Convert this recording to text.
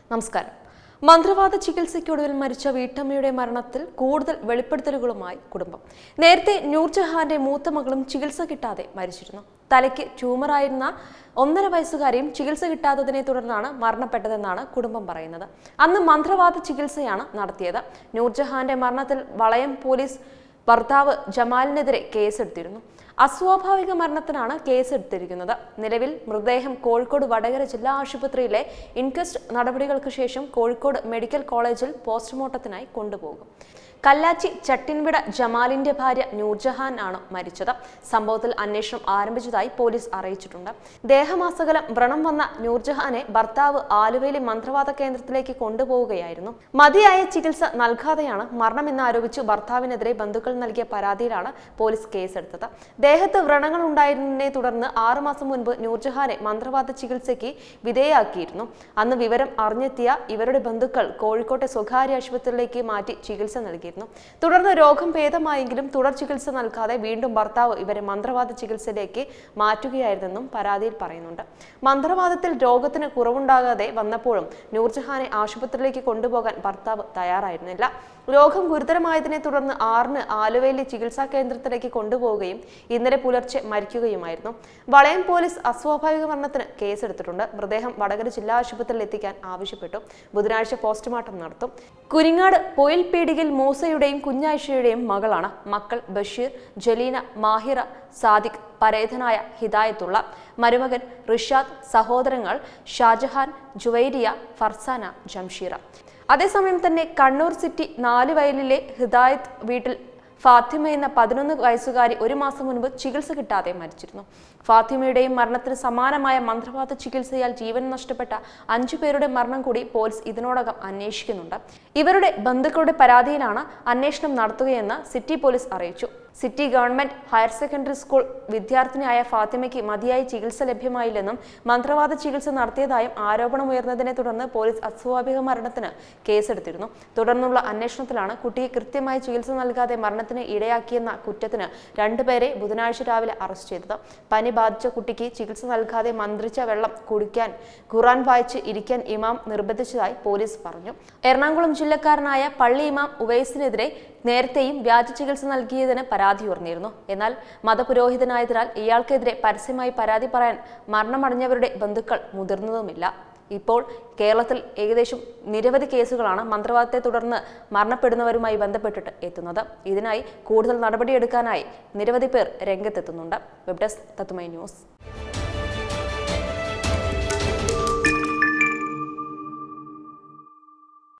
നമസ്കാരം മന്ത്രവാദ ചികിത്സയ്ക്കൊടുവിൽ മരിച്ച വീട്ടമ്മയുടെ മരണത്തിൽ കൂടുതൽ വെളിപ്പെടുത്തലുകളുമായി കുടുംബം നേരത്തെ നൂർജഹാന്റെ മൂത്ത മകളും ചികിത്സ കിട്ടാതെ മരിച്ചിരുന്നു തലയ്ക്ക് ട്യൂമറായിരുന്ന ഒന്നര വയസ്സുകാരിയും ചികിത്സ കിട്ടാത്തതിനെ തുടർന്നാണ് മരണപ്പെട്ടതെന്നാണ് കുടുംബം പറയുന്നത് അന്ന് മന്ത്രവാദ ചികിത്സയാണ് നടത്തിയത് നൂർജഹാന്റെ മരണത്തിൽ വളയം പോലീസ് ഭർത്താവ് ജമാലിനെതിരെ കേസെടുത്തിരുന്നു അസ്വാഭാവിക മരണത്തിനാണ് കേസെടുത്തിരിക്കുന്നത് നിലവിൽ മൃതദേഹം കോഴിക്കോട് വടകര ജില്ലാ ആശുപത്രിയിലെ ഇൻക്വസ്റ്റ് നടപടികൾക്ക് ശേഷം കോഴിക്കോട് മെഡിക്കൽ കോളേജിൽ പോസ്റ്റ്മോർട്ടത്തിനായി കൊണ്ടുപോകും കല്ലാച്ചി ചട്ടിൻവിട ജമാലിന്റെ ഭാര്യ നൂർജഹാൻ ആണ് മരിച്ചത് സംഭവത്തിൽ അന്വേഷണം ആരംഭിച്ചതായി പോലീസ് അറിയിച്ചിട്ടുണ്ട് ദേഹമാസകലം വ്രണം വന്ന നൂർജഹാനെ ഭർത്താവ് ആലുവയിലെ മന്ത്രവാദ കേന്ദ്രത്തിലേക്ക് കൊണ്ടുപോവുകയായിരുന്നു മതിയായ ചികിത്സ നൽകാതെയാണ് മരണമെന്നാരോപിച്ച് ഭർത്താവിനെതിരെ ബന്ധുക്കൾ നൽകിയ പരാതിയിലാണ് പോലീസ് കേസെടുത്തത് ദേഹത്ത് വ്രണങ്ങൾ ഉണ്ടായിരുന്നതിനെ തുടർന്ന് ആറുമാസം മുൻപ് നൂർജഹാനെ മന്ത്രവാദ ചികിത്സയ്ക്ക് വിധേയാക്കിയിരുന്നു അന്ന് വിവരം അറിഞ്ഞെത്തിയ ഇവരുടെ ബന്ധുക്കൾ കോഴിക്കോട്ടെ സ്വകാര്യ ആശുപത്രിയിലേക്ക് മാറ്റി ചികിത്സ നൽകിയിരുന്നു തുടർന്ന് രോഗം ഭേദമായെങ്കിലും തുടർ ചികിത്സ നൽകാതെ വീണ്ടും ഭർത്താവ് ഇവരെ മന്ത്രവാദ ചികിത്സയിലേക്ക് മാറ്റുകയായിരുന്നെന്നും പരാതിയിൽ പറയുന്നുണ്ട് മന്ത്രവാദത്തിൽ രോഗത്തിന് കുറവുണ്ടാകാതെ വന്നപ്പോഴും നൂർജഹാനെ ആശുപത്രിയിലേക്ക് കൊണ്ടുപോകാൻ ഭർത്താവ് തയ്യാറായിരുന്നില്ല രോഗം ഗുരുതരമായതിനെ തുടർന്ന് ആറിന് ആലുവയിലെ ചികിത്സാ കേന്ദ്രത്തിലേക്ക് കൊണ്ടുപോവുകയും ഇന്നലെ പുലർച്ചെ മരിക്കുകയുമായിരുന്നു വളയം പോലീസ് അസ്വാഭാവിക മരണത്തിന് കേസെടുത്തിട്ടുണ്ട് മൃതദേഹം വടകര ജില്ലാ ആശുപത്രിയിൽ എത്തിക്കാൻ ആവശ്യപ്പെട്ടു ബുധനാഴ്ച പോസ്റ്റ്മോർട്ടം നടത്തും കുരിങ്ങാട് പൊയിൽ പീടികയിൽ മൂസയുടെയും കുഞ്ഞായിഷയുടെയും മകളാണ് മക്കൾ ബഷീർ ജലീന മാഹിറ സാദിഖ് പരേതനായ ഹിദായത്തുള്ള മരുമകൻ റിഷാദ് സഹോദരങ്ങൾ ഷാജഹാൻ ജുവൈരിയ ഫർസാന ജംഷീറ അതേസമയം തന്നെ കണ്ണൂർ സിറ്റി നാല് വയലിലെ ഹിദായത്ത് വീട്ടിൽ ഫാത്തിമ എന്ന പതിനൊന്ന് വയസ്സുകാരി ഒരു മാസം മുൻപ് ചികിത്സ കിട്ടാതെ മരിച്ചിരുന്നു ഫാത്തിമയുടെയും മരണത്തിന് സമാനമായ മന്ത്രവാദ ചികിത്സയാൽ ജീവൻ നഷ്ടപ്പെട്ട അഞ്ചു പേരുടെ മരണം കൂടി പോലീസ് ഇതിനോടകം അന്വേഷിക്കുന്നുണ്ട് ഇവരുടെ ബന്ധുക്കളുടെ പരാതിയിലാണ് അന്വേഷണം നടത്തുകയെന്ന് സിറ്റി പോലീസ് അറിയിച്ചു city government higher secondary school വിദ്യാർത്ഥിനിയായ ഫാത്തിമയ്ക്ക് മതിയായ ചികിത്സ ലഭ്യമായില്ലെന്നും മന്ത്രവാദ ചികിത്സ നടത്തിയതായും ആരോപണമുയർന്നതിനെ തുടർന്ന് പോലീസ് അസ്വാഭാവിക മരണത്തിന് കേസെടുത്തിരുന്നു തുടർന്നുള്ള അന്വേഷണത്തിലാണ് കുട്ടിയെ കൃത്യമായി ചികിത്സ നൽകാതെ മരണത്തിന് ഇടയാക്കിയെന്ന കുറ്റത്തിന് രണ്ടുപേരെ ബുധനാഴ്ച രാവിലെ അറസ്റ്റ് ചെയ്തത് പനി ബാധിച്ച കുട്ടിക്ക് ചികിത്സ നൽകാതെ മന്ത്രിച്ച വെള്ളം കുടിക്കാൻ ഖുറാൻ വായിച്ച് ഇരിക്കാൻ ഇമാം നിർബന്ധിച്ചതായി പോലീസ് പറഞ്ഞു എറണാകുളം ജില്ലക്കാരനായ പള്ളി ഇമാം ഉവൈസിനെതിരെ നേരത്തെയും വ്യാജ ചികിത്സ നൽകിയതിന് പരാതി ഉയർന്നിരുന്നു എന്നാൽ മതപുരോഹിതനായതിനാൽ ഇയാൾക്കെതിരെ പരസ്യമായി പരാതി പറയാൻ മരണമടഞ്ഞവരുടെ ബന്ധുക്കൾ മുതിർന്നതുമില്ല ഇപ്പോൾ കേരളത്തിൽ ഏകദേശം നിരവധി കേസുകളാണ് മന്ത്രവാദത്തെ തുടർന്ന് മരണപ്പെടുന്നവരുമായി ബന്ധപ്പെട്ടിട്ട് എത്തുന്നത് ഇതിനായി കൂടുതൽ നടപടിയെടുക്കാനായി നിരവധി പേർ രംഗത്തെത്തുന്നുണ്ട് വെബ് ഡെസ്ക് തത്തുമൈ ന്യൂസ്